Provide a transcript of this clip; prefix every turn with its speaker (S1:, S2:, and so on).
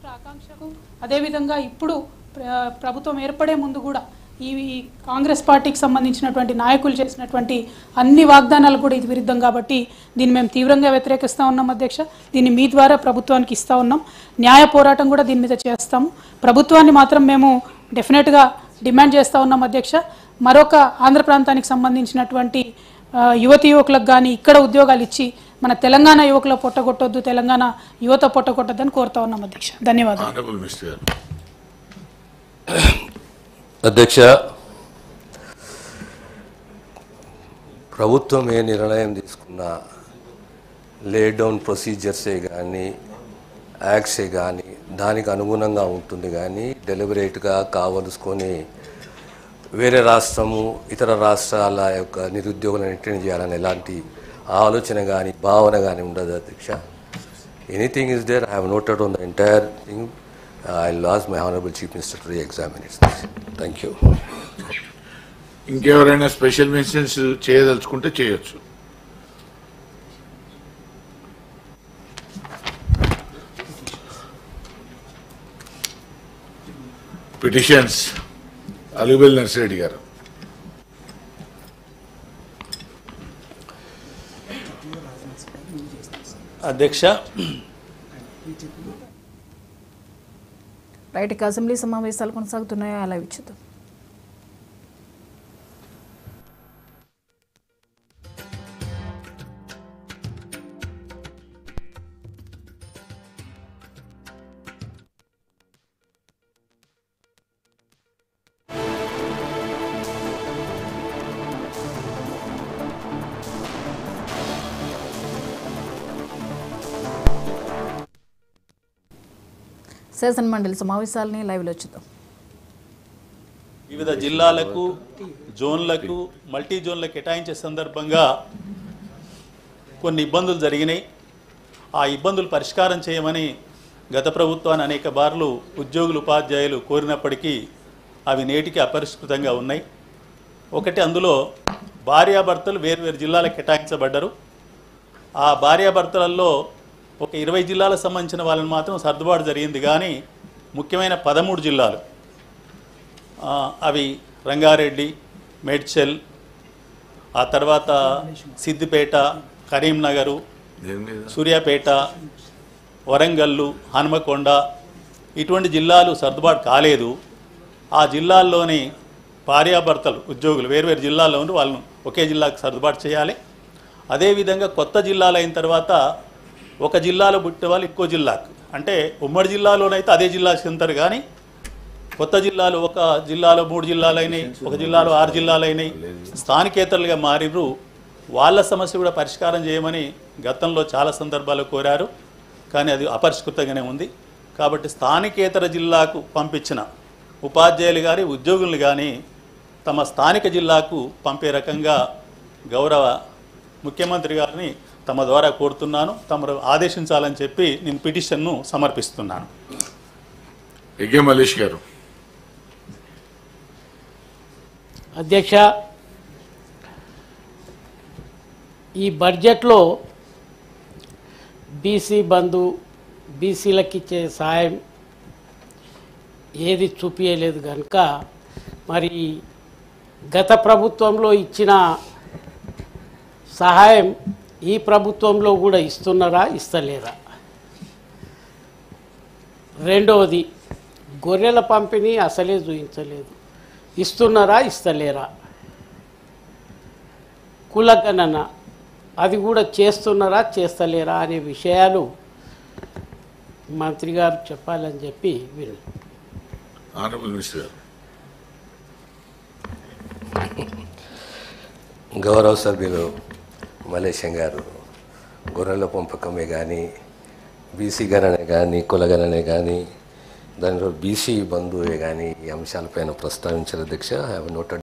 S1: ఆకాంక్షకు అదేవిధంగా ఇప్పుడు ప్ర- ప్రభుత్వం ఏర్పడే ముందు కూడా ఈ ఈ కాంగ్రెస్ పార్టీకి సంబంధించినటువంటి నాయకులు చేసినటువంటి అన్ని వాగ్దానాలు కూడా ఇది విరుద్ధం కాబట్టి దీన్ని మేము తీవ్రంగా వ్యతిరేకిస్తూ ఉన్నాం అధ్యక్ష దీన్ని మీ ద్వారా ప్రభుత్వానికి ఇస్తూ ఉన్నాం న్యాయ పోరాటం కూడా దీని మీద చేస్తాము ప్రభుత్వాన్ని మాత్రం మేము డెఫినెట్గా డిమాండ్ చేస్తూ ఉన్నాం అధ్యక్ష మరొక ఆంధ్ర ప్రాంతానికి సంబంధించినటువంటి ఆ, యువతి యువకులకు కానీ ఇక్కడ ఉద్యోగాలు ఇచ్చి మన తెలంగాణ యువకుల పొట్టగొట్టొద్దు తెలంగాణ యువత పొట్టగొట్టొద్దని కోరుతా ఉన్నాం అధ్యక్ష ధన్యవాదాలు
S2: ఆనరబుల్ మినిస్టర్ గారు
S3: అధ్యక్ష ప్రభుత్వం ఏ నిర్ణయం తీసుకున్నా లే డౌన్ ప్రొసీజర్సే కానీ యాక్ట్సే కానీ దానికి అనుగుణంగా ఉంటుంది కానీ డెలిబరేట్గా కావలసుకొని వేరే రాష్ట్రము ఇతర రాష్ట్రాల యొక్క నిరుద్యోగులను ఎంటర్టైన్ చేయాలని ఎలాంటి ఆలోచన కానీ భావన కానీ ఉండదు అధ్యక్ష anything is there I have noted on the entire thing I'll లాస్ my honourable chief minister to examine it's thank you
S2: ఇంకెవరైనా స్పెషల్ మెన్షన్స్ చేయదలుచుకుంటే చేయొచ్చు పిటిషన్స్ అలుబెల్ నర్సిరెడ్డి గారు
S4: అధ్యక్ష
S5: రైట్ ఇక అసెంబ్లీ సమావేశాలు కొనసాగుతున్నాయో అలా ఇచ్చుదాం శాసన మండలి సమావేశాలని లైవ్లో చూద్దాం
S4: వివిధ జిల్లాలకు జోన్లకు మల్టీ జోన్లకు కేటాయించే సందర్భంగా కొన్ని ఇబ్బందులు జరిగినాయి ఆ ఇబ్బందులు పరిష్కారం చేయమని గత ప్రభుత్వాన్ని అనేక బార్లు ఉద్యోగులు ఉపాధ్యాయులు కోరినప్పటికీ అవి నేటికి అపరిష్కృతంగా ఉన్నాయి ఒకటి అందులో భార్యాభర్తలు వేర్వేరు జిల్లాలకు కేటాయించబడ్డారు ఆ భార్యాభర్తలలో ఒక ఇరవై జిల్లాలకు సంబంధించిన వాళ్ళని మాత్రం సర్దుబాటు జరిగింది కానీ ముఖ్యమైన పదమూడు జిల్లాలు ఆ, అవి రంగారెడ్డి మేడ్చల్ ఆ తర్వాత సిద్దిపేట కరీంనగరు
S2: దేని మీద
S4: సూర్యాపేట వరంగల్లు హనుమకొండ ఇటువంటి జిల్లాలు సర్దుబాటు కాలేదు ఆ జిల్లాల్లోని భార్యాభర్తలు ఉద్యోగులు వేర్వేరు జిల్లాల్లో ఉండి వాళ్ళను ఒకే జిల్లాకు సర్దుబాటు చేయాలి అదేవిధంగా కొత్త జిల్లాలు అయిన తర్వాత ఒక జిల్లాలో పుట్టిన వాళ్ళు ఇంకో జిల్లాకు అంటే ఉమ్మడి జిల్లాలోనైతే అదే జిల్లాకు చెందుతారు కానీ కొత్త జిల్లాలు ఒక జిల్లాలో మూడు జిల్లాలైనాయి ఒక జిల్లాలో ఆరు జిల్లాలైనాయి స్థానికేతరులుగా మారిర్రు వాళ్ళ సమస్య కూడా పరిష్కారం చేయమని గతంలో చాలా సందర్భాలు కోరారు కానీ అది అపరిష్కృతంగానే ఉంది కాబట్టి స్థానికేతర జిల్లాకు పంపించిన ఉపాధ్యాయులు కానీ ఉద్యోగులు కానీ తమ స్థానిక జిల్లాకు పంపే రకంగా గౌరవ ముఖ్యమంత్రి గారిని తమ ద్వారా కోరుతున్నాను తమరు ఆదేశించాలని చెప్పి నేను పిటిషన్ను సమర్పిస్తున్నాను
S2: యజ్ఞ మల్లేష్ గారు
S6: అధ్యక్ష ఈ బడ్జెట్లో బీసీ బంధు బీసీలకు ఇచ్చే సాయం ఏది చూపించలేదు కనుక మరి గత ప్రభుత్వంలో ఇచ్చిన సహాయం ఈ ప్రభుత్వంలో కూడా ఇస్తున్నారా ఇస్తలేరా రెండవది గొర్రెల పంపిణీ అసలే చూపించలేదు ఇస్తున్నారా ఇస్తలేరా కులగణన అది కూడా చేస్తున్నారా చేస్తలేరా అనే విషయాలు మంత్రి గారు చెప్పాలని చెప్పి విను
S2: ఆనరబుల్ మినిస్టర్ గారు
S3: గౌరవ సభ్యులు మలేషం గారు గొర్రెల పంపకమే కానీ బీసీ గణనే కానీ కులగణనే కానీ దానిలో బీసీ బంధువే కానీ ఈ అంశాలపైన ప్రస్తావించారు అధ్యక్ష ఐ హ్యావ్ నోటెడ్